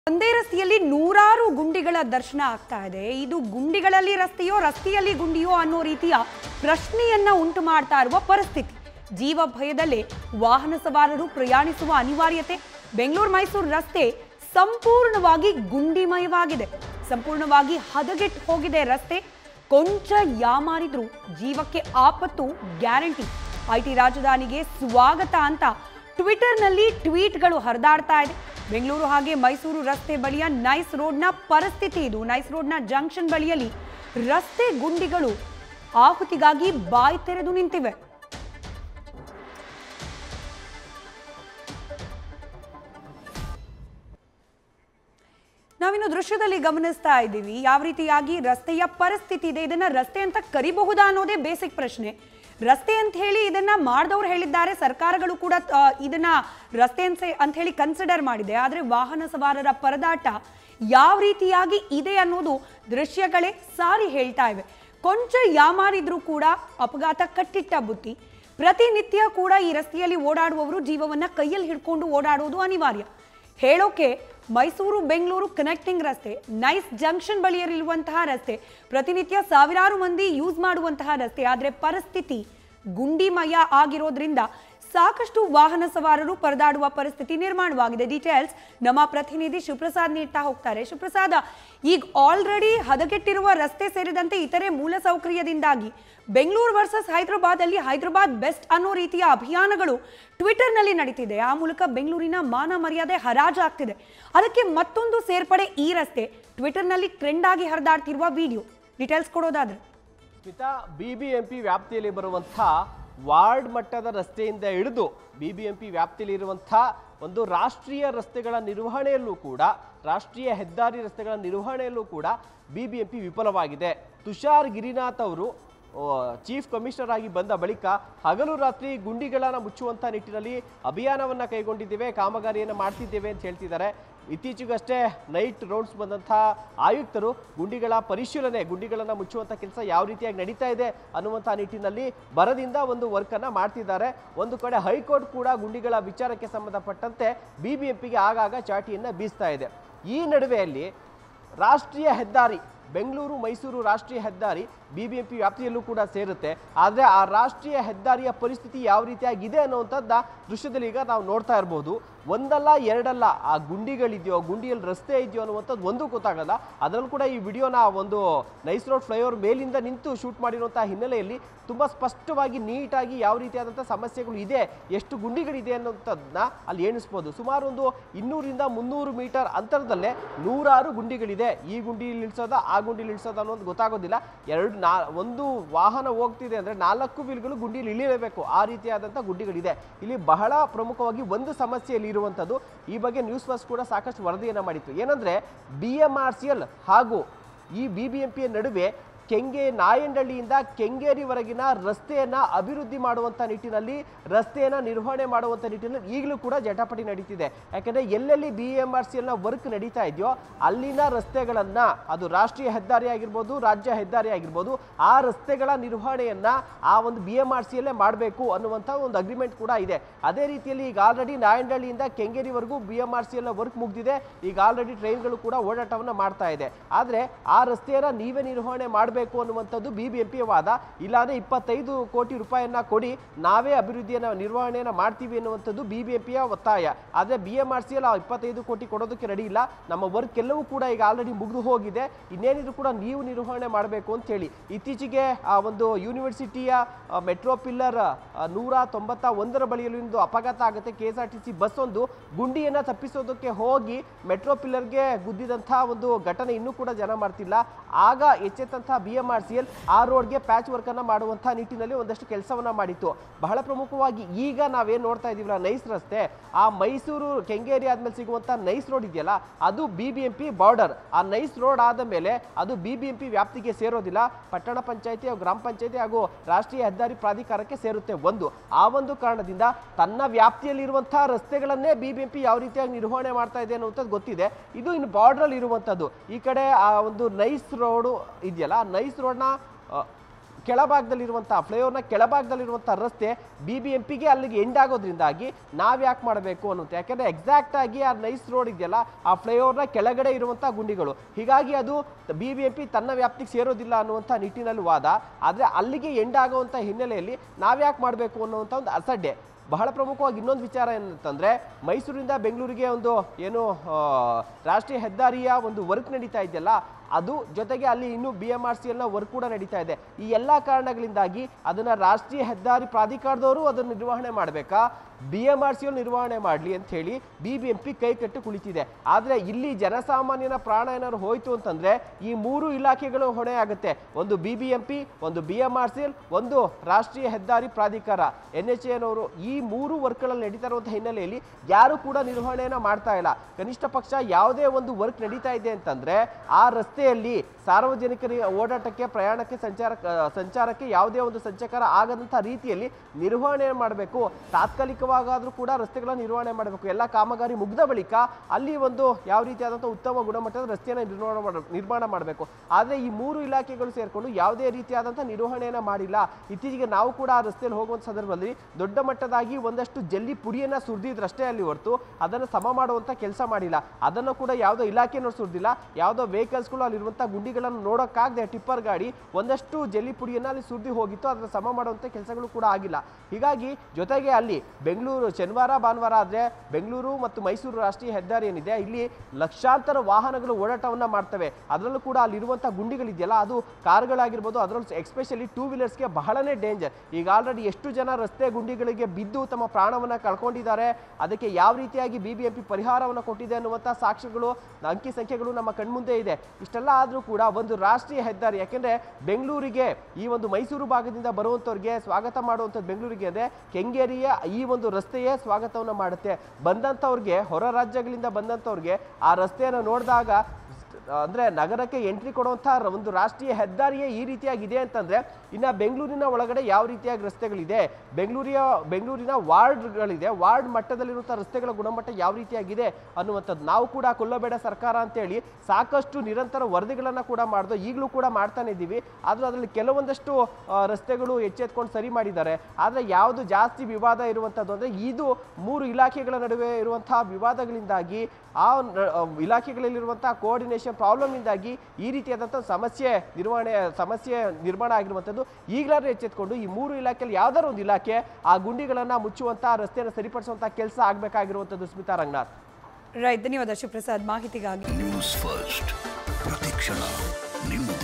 ಒಂದೇ ರಸ್ತೆಯಲ್ಲಿ ನೂರಾರು ಗುಂಡಿಗಳ ದರ್ಶನ ಆಗ್ತಾ ಇದೆ ಇದು ಗುಂಡಿಗಳಲ್ಲಿ ರಸ್ತೆಯೋ ರಸ್ತೆಯಲ್ಲಿ ಗುಂಡಿಯೋ ಅನ್ನೋ ರೀತಿಯ ಪ್ರಶ್ನೆಯನ್ನ ಉಂಟು ಮಾಡ್ತಾ ಇರುವ ಪರಿಸ್ಥಿತಿ ಜೀವ ಭಯದಲ್ಲೇ ವಾಹನ ಸವಾರರು ಪ್ರಯಾಣಿಸುವ ಅನಿವಾರ್ಯತೆ ಬೆಂಗಳೂರು ಮೈಸೂರು ರಸ್ತೆ ಸಂಪೂರ್ಣವಾಗಿ ಗುಂಡಿಮಯವಾಗಿದೆ ಸಂಪೂರ್ಣವಾಗಿ ಹದಗೆಟ್ಟು ಹೋಗಿದೆ ರಸ್ತೆ ಕೊಂಚ ಯಾಮಾರಿದ್ರು ಜೀವಕ್ಕೆ ಆಪತ್ತು ಗ್ಯಾರಂಟಿ ಐಟಿ ರಾಜಧಾನಿಗೆ ಸ್ವಾಗತ ಅಂತ ಟ್ವಿಟರ್ನಲ್ಲಿ ಟ್ವೀಟ್ಗಳು ಹರಿದಾಡ್ತಾ ಇದೆ ಬೆಂಗಳೂರು ಹಾಗೆ ಮೈಸೂರು ರಸ್ತೆ ಬಳಿಯ ನೈಸ್ ರೋಡ್ನ ಪರಿಸ್ಥಿತಿ ಇದು ನೈಸ್ ರೋಡ್ನ ಜಂಕ್ಷನ್ ಬಳಿಯಲ್ಲಿ ರಸ್ತೆ ಗುಂಡಿಗಳು ಆಹುತಿಗಾಗಿ ಬಾಯಿ ತೆರೆದು ನಿಂತಿವೆ ನಾವಿನ್ನು ದೃಶ್ಯದಲ್ಲಿ ಗಮನಿಸ್ತಾ ಇದ್ದೀವಿ ಯಾವ ರೀತಿಯಾಗಿ ರಸ್ತೆಯ ಪರಿಸ್ಥಿತಿ ಇದೆ ಇದನ್ನ ರಸ್ತೆ ಅಂತ ಕರಿಬಹುದಾ ಅನ್ನೋದೇ ಬೇಸಿಕ್ ಪ್ರಶ್ನೆ ರಸ್ತೆ ಅಂತ ಹೇಳಿ ಇದನ್ನ ಮಾಡಿದವ್ರು ಹೇಳಿದ್ದಾರೆ ಸರ್ಕಾರಗಳು ಕೂಡ ಆ, ಇದನ್ನ ರಸ್ತೆ ಅಂತ ಅಂತ ಹೇಳಿ ಕನ್ಸಿಡರ್ ಮಾಡಿದೆ ಆದ್ರೆ ವಾಹನ ಸವಾರರ ಪರದಾಟ ಯಾವ ರೀತಿಯಾಗಿ ಇದೆ ಅನ್ನೋದು ದೃಶ್ಯಗಳೇ ಸಾರಿ ಹೇಳ್ತಾ ಇವೆ ಕೊಂಚ ಯಾಮಾರಿದ್ರೂ ಕೂಡ ಅಪಘಾತ ಕಟ್ಟಿಟ್ಟ ಬುತ್ತಿ ಪ್ರತಿನಿತ್ಯ ಕೂಡ ಈ ರಸ್ತೆಯಲ್ಲಿ ಓಡಾಡುವವರು ಜೀವವನ್ನ ಕೈಯಲ್ಲಿ ಹಿಡ್ಕೊಂಡು ಓಡಾಡೋದು ಅನಿವಾರ್ಯ ಹೇಳೋಕೆ ಮೈಸೂರು ಬೆಂಗಳೂರು ಕನೆಕ್ಟಿಂಗ್ ರಸ್ತೆ ನೈಸ್ ಜಂಕ್ಷನ್ ಬಳಿಯಲ್ಲಿರುವಂತಹ ರಸ್ತೆ ಪ್ರತಿನಿತ್ಯ ಸಾವಿರಾರು ಮಂದಿ ಯೂಸ್ ಮಾಡುವಂತಹ ರಸ್ತೆ ಆದರೆ ಪರಿಸ್ಥಿತಿ ಗುಂಡಿಮಯ ಆಗಿರೋದ್ರಿಂದ ಸಾಕಷ್ಟು ವಾಹನ ಸವಾರರು ಪರದಾಡುವ ಪರಿಸ್ಥಿತಿ ನಿರ್ಮಾಣವಾಗಿದೆ ಡೀಟೇಲ್ಸ್ ನಮ್ಮ ಪ್ರತಿನಿಧಿ ಶಿವಪ್ರಸಾದ್ ನೀಡ್ತಾ ಹೋಗ್ತಾರೆ ಶಿವಪ್ರಸಾದ್ ಈಗ ಆಲ್ರೆಡಿ ಹದಗೆಟ್ಟಿರುವ ರಸ್ತೆ ಸೇರಿದಂತೆ ಇತರೆ ಮೂಲ ಸೌಕರ್ಯದಿಂದಾಗಿ ಬೆಂಗಳೂರು ವರ್ಸಸ್ ಹೈದರಾಬಾದ್ ಅಲ್ಲಿ ಹೈದರಾಬಾದ್ ಬೆಸ್ಟ್ ಅನ್ನೋ ರೀತಿಯ ಅಭಿಯಾನಗಳು ಟ್ವಿಟರ್ನಲ್ಲಿ ನಡೀತಿದೆ ಆ ಮೂಲಕ ಬೆಂಗಳೂರಿನ ಮಾನ ಮರ್ಯಾದೆ ಹರಾಜಾಗ್ತಿದೆ ಅದಕ್ಕೆ ಮತ್ತೊಂದು ಸೇರ್ಪಡೆ ಈ ರಸ್ತೆ ಟ್ವಿಟರ್ನಲ್ಲಿ ಟ್ರೆಂಡ್ ಆಗಿ ಹರಿದಾಡ್ತಿರುವ ವಿಡಿಯೋ ಡೀಟೇಲ್ಸ್ ಕೊಡೋದಾದ್ರೆ ಸ್ಮಿತಾ ಬಿಬಿಎಂಪಿ ವ್ಯಾಪ್ತಿಯಲ್ಲಿ ಬರುವಂಥ ವಾರ್ಡ್ ಮಟ್ಟದ ರಸ್ತೆಯಿಂದ ಹಿಡಿದು ಬಿಬಿಎಂಪಿ ವ್ಯಾಪ್ತಿಯಲ್ಲಿ ಇರುವಂಥ ಒಂದು ರಾಷ್ಟ್ರೀಯ ರಸ್ತೆಗಳ ನಿರ್ವಹಣೆಯಲ್ಲೂ ಕೂಡ ರಾಷ್ಟ್ರೀಯ ಹೆದ್ದಾರಿ ರಸ್ತೆಗಳ ನಿರ್ವಹಣೆಯಲ್ಲೂ ಕೂಡ ಬಿಬಿಎಂಪಿ ವಿಫಲವಾಗಿದೆ ತುಷಾರ್ ಗಿರಿನಾಥ್ ಅವರು ಚೀಫ್ ಕಮಿಷನರ್ ಆಗಿ ಬಂದ ಬಳಿಕ ಹಗಲು ರಾತ್ರಿ ಗುಂಡಿಗಳನ್ನು ಮುಚ್ಚುವಂಥ ನಿಟ್ಟಿನಲ್ಲಿ ಅಭಿಯಾನವನ್ನು ಕೈಗೊಂಡಿದ್ದೇವೆ ಕಾಮಗಾರಿಯನ್ನು ಮಾಡ್ತಿದ್ದೇವೆ ಅಂತ ಹೇಳ್ತಿದ್ದಾರೆ ಇತ್ತೀಚೆಗಷ್ಟೇ ನೈಟ್ ರೌಂಡ್ಸ್ ಬಂದಂಥ ಆಯುಕ್ತರು ಗುಂಡಿಗಳ ಪರಿಶೀಲನೆ ಗುಂಡಿಗಳನ್ನು ಮುಚ್ಚುವಂಥ ಕೆಲಸ ಯಾವ ರೀತಿಯಾಗಿ ನಡೀತಾ ಇದೆ ಅನ್ನುವಂಥ ನಿಟ್ಟಿನಲ್ಲಿ ಬರದಿಂದ ಒಂದು ವರ್ಕನ್ನು ಮಾಡ್ತಿದ್ದಾರೆ ಒಂದು ಕಡೆ ಹೈಕೋರ್ಟ್ ಕೂಡ ಗುಂಡಿಗಳ ವಿಚಾರಕ್ಕೆ ಸಂಬಂಧಪಟ್ಟಂತೆ ಬಿ ಬಿ ಎಂ ಪಿಗೆ ಆಗಾಗ ಚಾಟಿಯನ್ನು ಬೀಸ್ತಾ ಇದೆ ಈ ನಡುವೆಯಲ್ಲಿ ರಾಷ್ಟ್ರೀಯ ಹೆದ್ದಾರಿ ಬೆಂಗಳೂರು ಮೈಸೂರು ರಾಷ್ಟ್ರೀಯ ಹೆದ್ದಾರಿ ಬಿ ಬಿ ಎಂ ಪಿ ವ್ಯಾಪ್ತಿಯಲ್ಲೂ ಕೂಡ ಸೇರುತ್ತೆ ಆದರೆ ಆ ರಾಷ್ಟ್ರೀಯ ಹೆದ್ದಾರಿಯ ಪರಿಸ್ಥಿತಿ ಯಾವ ರೀತಿಯಾಗಿದೆ ಅನ್ನುವಂಥದ್ದು ದೃಶ್ಯದಲ್ಲಿ ಈಗ ನಾವು ನೋಡ್ತಾ ಇರ್ಬೋದು ಒಂದಲ್ಲ ಎರಡಲ್ಲ ಆ ಗುಂಡಿಗಳಿದೆಯೋ ಗುಂಡಿಯಲ್ಲಿ ರಸ್ತೆ ಇದೆಯೋ ಅನ್ನುವಂಥದ್ದು ಒಂದು ಗೊತ್ತಾಗಲ್ಲ ಅದರಲ್ಲೂ ಕೂಡ ಈ ವಿಡಿಯೋನ ಒಂದು ನೈಸ್ ರೋಡ್ ಫ್ಲೈಓವರ್ ಮೇಲಿಂದ ನಿಂತು ಶೂಟ್ ಮಾಡಿರುವಂಥ ಹಿನ್ನೆಲೆಯಲ್ಲಿ ತುಂಬ ಸ್ಪಷ್ಟವಾಗಿ ನೀಟಾಗಿ ಯಾವ ರೀತಿಯಾದಂಥ ಸಮಸ್ಯೆಗಳು ಇದೆ ಎಷ್ಟು ಗುಂಡಿಗಳಿದೆ ಅನ್ನೋಂಥದ್ದನ್ನ ಅಲ್ಲಿ ಎಣಿಸ್ಬೋದು ಸುಮಾರು ಒಂದು ಇನ್ನೂರಿಂದ ಮುನ್ನೂರು ಮೀಟರ್ ಅಂತರದಲ್ಲೇ ನೂರಾರು ಗುಂಡಿಗಳಿದೆ ಈ ಗುಂಡಿ ಇಳಿಸೋದ ಆ ಗುಂಡಿ ಇಳಿಸೋದ ಅನ್ನೋದು ಗೊತ್ತಾಗೋದಿಲ್ಲ ಎರಡು ನಾ ಒಂದು ವಾಹನ ಹೋಗ್ತಿದೆ ಅಂದರೆ ನಾಲ್ಕು ವೀಲ್ಗಳು ಗುಂಡಿಯಲ್ಲಿ ಇಳಿಯಲೇಬೇಕು ಆ ರೀತಿಯಾದಂಥ ಗುಂಡಿಗಳಿದೆ ಇಲ್ಲಿ ಬಹಳ ಪ್ರಮುಖವಾಗಿ ಒಂದು ಸಮಸ್ಯೆಯಲ್ಲಿ ಇರುವಂಥದ್ದು ಈ ಬಗ್ಗೆ ನ್ಯೂಸ್ ಫಸ್ಟ್ ಕೂಡ ಸಾಕಷ್ಟು ವರದಿಯನ್ನು ಮಾಡಿತ್ತು ಏನಂದರೆ B M R C L ಹಾಗೂ ಈ ಬಿ ಬಿ ಎಂ ಪಿಯ ನಡುವೆ ಕೆಂಗೆ ನಾಯಂಡಳ್ಳಿಯಿಂದ ಕೆಂಗೇರಿವರೆಗಿನ ರಸ್ತೆಯನ್ನ ಅಭಿವೃದ್ಧಿ ಮಾಡುವಂತ ನಿಟ್ಟಿನಲ್ಲಿ ರಸ್ತೆಯನ್ನ ನಿರ್ವಹಣೆ ಮಾಡುವಂತ ನಿಟ್ಟಿನಲ್ಲಿ ಈಗಲೂ ಕೂಡ ಜಟಾಪಟಿ ನಡೀತಿದೆ ಯಾಕಂದ್ರೆ ಎಲ್ಲೆಲ್ಲಿ ಬಿ ಎಂ ಆರ್ ಸಿ ಎಲ್ನ ವರ್ಕ್ ನಡೀತಾ ಇದೆಯೋ ಅಲ್ಲಿನ ರಸ್ತೆಗಳನ್ನ ಅದು ರಾಷ್ಟ್ರೀಯ ಹೆದ್ದಾರಿ ಆಗಿರ್ಬೋದು ರಾಜ್ಯ ಹೆದ್ದಾರಿ ಆಗಿರ್ಬೋದು ಆ ರಸ್ತೆಗಳ ನಿರ್ವಹಣೆಯನ್ನ ಆ ಒಂದು ಬಿ ಎಂ ಆರ್ ಸಿ ಅಲ್ಲೇ ಮಾಡಬೇಕು ಅನ್ನುವಂಥ ಒಂದು ಅಗ್ರಿಮೆಂಟ್ ಕೂಡ ಇದೆ ಅದೇ ರೀತಿಯಲ್ಲಿ ಈಗ ಆಲ್ರೆಡಿ ನಾಯಂಡಳ್ಳಿಯಿಂದ ಕೆಂಗೇರಿವರೆಗೂ ಬಿ ಎಂ ಆರ್ ಸಿ ಎಲ್ಲ ವರ್ಕ್ ಮುಗ್ದಿದೆ ಈಗ ಆಲ್ರೆಡಿ ಟ್ರೈನ್ಗಳು ಕೂಡ ಓಡಾಟವನ್ನು ಮಾಡ್ತಾ ಇದೆ ಆದರೆ ಆ ರಸ್ತೆಯನ್ನ ನೀವೇ ನಿರ್ವಹಣೆ ಮಾಡಬೇಕು ಅನ್ನುವಂಥದ್ದು ಬಿ ಬಿ ಎಂ ಪಿಯ ವಾದ ಇಲ್ಲಾಂದ್ರೆ ಇಪ್ಪತ್ತೈದು ಕೋಟಿ ರೂಪಾಯಿಯನ್ನ ಕೊಡಿ ನಾವೇ ಅಭಿವೃದ್ಧಿಯನ್ನ ನಿರ್ವಹಣೆಯನ್ನ ಮಾಡ್ತೀವಿ ಅನ್ನುವಂಥದ್ದು ಬಿ ಬಿ ಎಂ ಪಿಯ ಒತ್ತಾಯ ಆದರೆ ಬಿ ಎಂ ಆರ್ ಸಿ ಎಲ್ಲ ಇಪ್ಪತ್ತೈದು ಕೋಟಿ ಕೊಡೋದಕ್ಕೆ ರೆಡಿ ಇಲ್ಲ ನಮ್ಮ ವರ್ಕ್ ಎಲ್ಲವೂ ಕೂಡ ಈಗ ಆಲ್ರೆಡಿ ಮುಗಿದು ಹೋಗಿದೆ ಇನ್ನೇನಿದ್ರು ಕೂಡ ನೀವು ನಿರ್ವಹಣೆ ಮಾಡಬೇಕು ಅಂತ ಹೇಳಿ ಇತ್ತೀಚೆಗೆ ಆ ಒಂದು ಯೂನಿವರ್ಸಿಟಿಯ ಮೆಟ್ರೋ ಪಿಲ್ಲರ್ ನೂರ ತೊಂಬತ್ತ ಒಂದರ ಬಳಿಯಲ್ಲಿ ಒಂದು ಅಪಘಾತ ಆಗುತ್ತೆ K S R T C bus ಒಂದು ಗುಂಡಿಯನ್ನ ತಪ್ಪಿಸೋದಕ್ಕೆ ಹೋಗಿ ಮೆಟ್ರೋ ಪಿಲ್ಲರ್ಗೆ ಗುದ್ದಿದಂಥ ಒಂದು ಘಟನೆ ಇನ್ನೂ ಕೂಡ ಜನ ಮಾಡ್ತಿಲ್ಲ ಆಗ ಎಚ್ಚೆತ್ತಂಥ B M R C L ಆ ರೋಡ್ಗೆ ಪ್ಯಾಚ್ ವರ್ಕ್ ಅನ್ನ ಮಾಡುವಂಥ ನಿಟ್ಟಿನಲ್ಲಿ ಒಂದಷ್ಟು ಕೆಲಸವನ್ನ ಮಾಡಿತ್ತು ಬಹಳ ಪ್ರಮುಖವಾಗಿ ಈಗ ನಾವೇನ್ ನೋಡ್ತಾ ಇದೀವಲ್ಲ ನೈಸ್ ರಸ್ತೆ ಆ ಮೈಸೂರು ಕೆಂಗೇರಿ ಆದ್ಮೇಲೆ ಸಿಗುವಂತ ನೈಸ್ ರೋಡ್ ಇದೆಯಲ್ಲ ಅದು B B M P border ಆ ನೈಸ್ ರೋಡ್ ಆದ ಮೇಲೆ ಅದು ಬಿ ಬಿ ಎಂ ಪಿ ವ್ಯಾಪ್ತಿಗೆ ಸೇರೋದಿಲ್ಲ ಪಟ್ಟಣ ಪಂಚಾಯತಿ ಹಾಗೂ ಗ್ರಾಮ ಪಂಚಾಯತಿ ಹಾಗೂ ರಾಷ್ಟ್ರೀಯ ಹೆದ್ದಾರಿ ಪ್ರಾಧಿಕಾರಕ್ಕೆ ಸೇರುತ್ತೆ ಒಂದು ಆ ಒಂದು ಕಾರಣದಿಂದ ತನ್ನ ವ್ಯಾಪ್ತಿಯಲ್ಲಿರುವಂತಹ ರಸ್ತೆಗಳನ್ನೇ ಬಿ ಬಿ ಎಂ ಪಿ ಯಾವ ರೀತಿಯಾಗಿ ನಿರ್ವಹಣೆ ಮಾಡ್ತಾ ಇದೆ ಅನ್ನುವಂಥದ್ದು ಗೊತ್ತಿದೆ ಇದು ಇನ್ನು ಬಾರ್ಡ್ರಲ್ಲಿ ಇರುವಂಥದ್ದು ಈ ಕಡೆ ಆ ಒಂದು ನೈಸ್ ರೋಡು ಇದೆಯಲ್ಲ ನೈಸ್ ರೋಡ್ನ ಕೆಳಭಾಗದಲ್ಲಿರುವಂತಹ ಫ್ಲೈಓವರ್ನ ಕೆಳಭಾಗದಲ್ಲಿರುವಂತಹ ರಸ್ತೆ ಬಿ ಬಿ ಎಂ ಪಿಗೆ ಅಲ್ಲಿಗೆ ಎಂಡ್ ಆಗೋದ್ರಿಂದಾಗಿ ನಾವ್ ಯಾಕೆ ಮಾಡಬೇಕು ಅನ್ನುತ್ತೆ ಯಾಕಂದ್ರೆ ಎಕ್ಸಾಕ್ಟ್ ಆಗಿ ಆ ನೈಸ್ ರೋಡ್ ಇದೆಯಲ್ಲ ಆ ಫ್ಲೈಓವರ್ನ ಕೆಳಗಡೆ ಇರುವಂತಹ ಗುಂಡಿಗಳು ಹೀಗಾಗಿ ಅದು ಬಿ ಬಿ ಎಂ ಪಿ ತನ್ನ ವ್ಯಾಪ್ತಿಗೆ ಸೇರೋದಿಲ್ಲ ಅನ್ನುವಂಥ ನಿಟ್ಟಿನಲ್ಲಿ ವಾದ ಆದರೆ ಅಲ್ಲಿಗೆ ಎಂಡ್ ಆಗುವಂಥ ಹಿನ್ನೆಲೆಯಲ್ಲಿ ನಾವ್ಯಾಕೆ ಮಾಡಬೇಕು ಅನ್ನುವಂಥ ಒಂದು ಅಸಡ್ಡೆ ಬಹಳ ಪ್ರಮುಖವಾಗಿ ಇನ್ನೊಂದು ವಿಚಾರ ಏನಂತಂದ್ರೆ ಮೈಸೂರಿಂದ ಬೆಂಗಳೂರಿಗೆ ಒಂದು ಏನು ಆ, ರಾಷ್ಟ್ರೀಯ ಹೆದ್ದಾರಿಯ ಒಂದು ವರ್ಕ್ ನಡೀತಾ ಇದೆಯಲ್ಲ ಅದು ಜೊತೆಗೆ ಅಲ್ಲಿ ಇನ್ನು ಬಿ ಎಂ ಆರ್ ಸಿ ಎಲ್ನ ವರ್ಕ್ ಕೂಡ ನಡೀತಾ ಇದೆ ಈ ಎಲ್ಲ ಕಾರಣಗಳಿಂದಾಗಿ ಅದನ್ನ ರಾಷ್ಟ್ರೀಯ ಹೆದ್ದಾರಿ ಪ್ರಾಧಿಕಾರದವರು ಅದನ್ನು ನಿರ್ವಹಣೆ ಮಾಡಬೇಕಾ B M R C L ನಿರ್ವಹಣೆ ಮಾಡಲಿ ಅಂತ ಹೇಳಿ ಬಿ ಬಿ ಎಂ ಪಿ ಕೈ ಕಟ್ಟು ಕುಳಿತಿದೆ ಆದರೆ ಇಲ್ಲಿ ಜನಸಾಮಾನ್ಯನ ಪ್ರಾಣ ಏನಾದ್ರು ಹೋಯ್ತು ಅಂತಂದ್ರೆ ಈ ಮೂರು ಇಲಾಖೆಗಳು ಹೊಣೆ ಆಗುತ್ತೆ ಒಂದು ಬಿ ಬಿ ಎಂ ಪಿ ಒಂದು B M R C L ಒಂದು ರಾಷ್ಟ್ರೀಯ ಹೆದ್ದಾರಿ ಪ್ರಾಧಿಕಾರ ಎನ್ ಎಚ್ ಎನವರು ಈ ಮೂರು ವರ್ಕ್ಗಳಲ್ಲಿ ನಡೀತಾ ಇರುವಂಥ ಹಿನ್ನೆಲೆಯಲ್ಲಿ ಯಾರು ಕೂಡ ನಿರ್ವಹಣೆಯನ್ನ ಮಾಡ್ತಾ ಇಲ್ಲ ಕನಿಷ್ಠ ಪಕ್ಷ ಯಾವುದೇ ಒಂದು ವರ್ಕ್ ನಡೀತಾ ಇದೆ ಅಂತಂದ್ರೆ ಆ ರಸ್ತೆಯಲ್ಲಿ ಸಾರ್ವಜನಿಕರಿಗೆ ಓಡಾಟಕ್ಕೆ ಪ್ರಯಾಣಕ್ಕೆ ಸಂಚಾರ ಸಂಚಾರಕ್ಕೆ ಯಾವುದೇ ಒಂದು ಸಂಚಕಾರ ಆಗದಂಥ ರೀತಿಯಲ್ಲಿ ನಿರ್ವಹಣೆ ಮಾಡಬೇಕು ತಾತ್ಕಾಲಿಕವಾಗಾದ್ರೂ ಕೂಡ ರಸ್ತೆಗಳನ್ನು ನಿರ್ವಹಣೆ ಮಾಡಬೇಕು ಎಲ್ಲ ಕಾಮಗಾರಿ ಮುಗ್ದ ಬಳಿಕ ಅಲ್ಲಿ ಒಂದು ಯಾವ ರೀತಿಯಾದಂಥ ಉತ್ತಮ ಗುಣಮಟ್ಟದ ರಸ್ತೆಯನ್ನು ನಿರ್ಮಾಣ ಮಾಡ ನಿರ್ಮಾಣ ಮಾಡಬೇಕು ಆದರೆ ಈ ಮೂರು ಇಲಾಖೆಗಳು ಸೇರಿಕೊಂಡು ಯಾವುದೇ ರೀತಿಯಾದಂಥ ನಿರ್ವಹಣೆಯನ್ನ ಮಾಡಿಲ್ಲ ಇತ್ತೀಚೆಗೆ ನಾವು ಕೂಡ ಆ ರಸ್ತೆಯಲ್ಲಿ ಹೋಗುವಂಥ ಸಂದರ್ಭದಲ್ಲಿ ದೊಡ್ಡ ಮಟ್ಟದಾಗಿ ಒಂದಷ್ಟು ಜಲ್ಲಿ ಪುಡಿಯನ್ನ ಸುರಿದಿದ್ರಷ್ಟೇ ಅಲ್ಲಿ ಹೊರತು ಅದನ್ನು ಸಮ ಮಾಡುವಂಥ ಕೆಲಸ ಮಾಡಿಲ್ಲ ಅದನ್ನು ಕೂಡ ಯಾವುದೋ ಇಲಾಖೆನವ್ರು ಸುರಿದಿಲ್ಲ ಯಾವುದೋ ವೆಹಿಕಲ್ಸ್ಗಳು ಅಲ್ಲಿರುವಂಥ ಗುಂಡಿಗಳನ್ನು ನೋಡೋಕ್ಕಾಗದೆ ಟಿಪ್ಪರ್ ಗಾಡಿ ಒಂದಷ್ಟು ಜಲ್ಲಿ ಪುಡಿಯನ್ನ ಅಲ್ಲಿ ಸುರಿದು ಹೋಗಿತ್ತು ಅದನ್ನು ಸಮ ಮಾಡುವಂಥ ಕೆಲಸಗಳು ಕೂಡ ಆಗಿಲ್ಲ ಹೀಗಾಗಿ ಜೊತೆಗೆ ಅಲ್ಲಿ ಬೆಂಗಳೂರು ಶನಿವಾರ ಭಾನುವಾರ ಆದರೆ ಬೆಂಗಳೂರು ಮತ್ತು ಮೈಸೂರು ರಾಷ್ಟ್ರೀಯ ಹೆದ್ದಾರಿ ಏನಿದೆ ಇಲ್ಲಿ ಲಕ್ಷಾಂತರ ವಾಹನಗಳು ಓಡಾಟವನ್ನ ಮಾಡ್ತವೆ ಅದರಲ್ಲೂ ಕೂಡ ಅಲ್ಲಿರುವಂಥ ಗುಂಡಿಗಳಿದೆಯಲ್ಲ ಅದು ಕಾರ್ಗಳಾಗಿರ್ಬೋದು ಅದರಲ್ಲೂ ಎಕ್ಸ್ಪೆಷಲಿ ಟೂ ವೀಲರ್ಸ್ಗೆ ಬಹಳನೇ ಡೇಂಜರ್ ಈಗ ಆಲ್ರೆಡಿ ಎಷ್ಟು ಜನ ರಸ್ತೆ ಗುಂಡಿಗಳಿಗೆ ಬಿದ್ದು ತಮ್ಮ ಪ್ರಾಣವನ್ನ ಕಳ್ಕೊಂಡಿದ್ದಾರೆ ಅದಕ್ಕೆ ಯಾವ ರೀತಿಯಾಗಿ ಬಿ ಬಿ ಎಂ ಪಿ ಪರಿಹಾರವನ್ನು ಕೊಟ್ಟಿದೆ ಅನ್ನುವಂಥ ಸಾಕ್ಷ್ಯಗಳು ಅಂಕಿ ಸಂಖ್ಯೆಗಳು ನಮ್ಮ ಕಣ್ಮುಂದೆ ಇದೆ ಇಷ್ಟೆಲ್ಲ ಆದರೂ ಕೂಡ ಒಂದು ರಾಷ್ಟ್ರೀಯ ಹೆದ್ದಾರಿ ಯಾಕೆಂದ್ರೆ ಬೆಂಗಳೂರಿಗೆ ಈ ಒಂದು ಮೈಸೂರು ಭಾಗದಿಂದ ಬರುವಂಥವ್ರಿಗೆ ಸ್ವಾಗತ ಮಾಡುವಂಥದ್ದು ಬೆಂಗಳೂರಿಗೆ ಅಂದರೆ ಕೆಂಗೇರಿಯ ಈ ಒಂದು ರಸ್ತೆಯೇ ಸ್ವಾಗತವನ್ನು ಮಾಡುತ್ತೆ ಬಂದಂಥವ್ರಿಗೆ ಹೊರ ರಾಜ್ಯಗಳಿಂದ ಬಂದಂಥವ್ರಿಗೆ ಆ ರಸ್ತೆಯನ್ನು ನೋಡಿದಾಗ ಅಂದ್ರೆ ನಗರಕ್ಕೆ ಎಂಟ್ರಿ ಕೊಡುವಂಥ ರ- ಒಂದು ರಾಷ್ಟ್ರೀಯ ಹೆದ್ದಾರಿಯೇ ಈ ರೀತಿಯಾಗಿದೆ ಅಂತಂದ್ರೆ ಇನ್ನ ಬೆಂಗಳೂರಿನ ಒಳಗಡೆ ಯಾವ ರೀತಿಯಾಗಿ ರಸ್ತೆಗಳಿದೆ ಬೆಂಗಳೂರಿಯ ಬೆಂಗಳೂರಿನ ವಾರ್ಡ್ಗಳಿದೆ ವಾರ್ಡ್ ಮಟ್ಟದಲ್ಲಿರುವಂಥ ರಸ್ತೆಗಳ ಗುಣಮಟ್ಟ ಯಾವ ರೀತಿಯಾಗಿದೆ ಅನ್ನುವಂಥದ್ದು ನಾವು ಕೂಡ ಕೊಲ್ಲಬೇಡ ಸರ್ಕಾರ ಅಂತೇಳಿ ಸಾಕಷ್ಟು ನಿರಂತರ ವರದಿಗಳನ್ನ ಕೂಡ ಮಾಡ್ದು ಈಗಲೂ ಕೂಡ ಮಾಡ್ತಾನೆ ಇದ್ದೀವಿ ಆದ್ರೂ ಅದರಲ್ಲಿ ಕೆಲವೊಂದಷ್ಟು ಆ, ರಸ್ತೆಗಳು ಎಚ್ಚೆತ್ಕೊಂಡು ಸರಿ ಮಾಡಿದ್ದಾರೆ ಆದ್ರೆ ಯಾವುದು ಜಾಸ್ತಿ ವಿವಾದ ಇರುವಂಥದ್ದು ಅಂದ್ರೆ ಇದು ಮೂರು ಇಲಾಖೆಗಳ ನಡುವೆ ಇರುವಂತಹ ವಿವಾದಗಳಿಂದಾಗಿ ಆ ನ- ಆ, ಇಲಾಖೆಗಳಲ್ಲಿರುವಂತಹ ಕೋಆರ್ಡಿನೇಷನ್ ಪ್ರಾಬ್ಲಮ್ ಇಂದಾಗಿ ಈ ರೀತಿಯಾದಂಥ ಸಮಸ್ಯೆ ನಿರ್ವಹಣೆ ಸಮಸ್ಯೆ ನಿರ್ಮಾಣ ಆಗಿರುವಂಥದ್ದು ಈಗಲಾದ್ರೂ ಎಚ್ಚೆತ್ಕೊಂಡು ಈ ಮೂರು ಇಲಾಖೆಯಲ್ಲಿ ಯಾವ್ದಾದ್ರು ಒಂದು ಇಲಾಖೆ ಆ ಗುಂಡಿಗಳನ್ನ ಮುಚ್ಚುವಂತ ರಸ್ತೆಯನ್ನು ಸರಿಪಡಿಸುವಂತ ಕೆಲಸ ಆಗ್ಬೇಕಾಗಿರುವಂಥದ್ದು ಸ್ಮಿತಾ ರಂಗನಾಥ್ ರೈಟ್ ಧನ್ಯವಾದ ಶಿವಪ್ರಸಾದ್ ಮಾಹಿತಿಗಾಗಿ ನ್ಯೂಸ್ ಫಸ್ಟ್ ಪ್ರತಿಕ್ಷಣ ನಿಮ್ಮ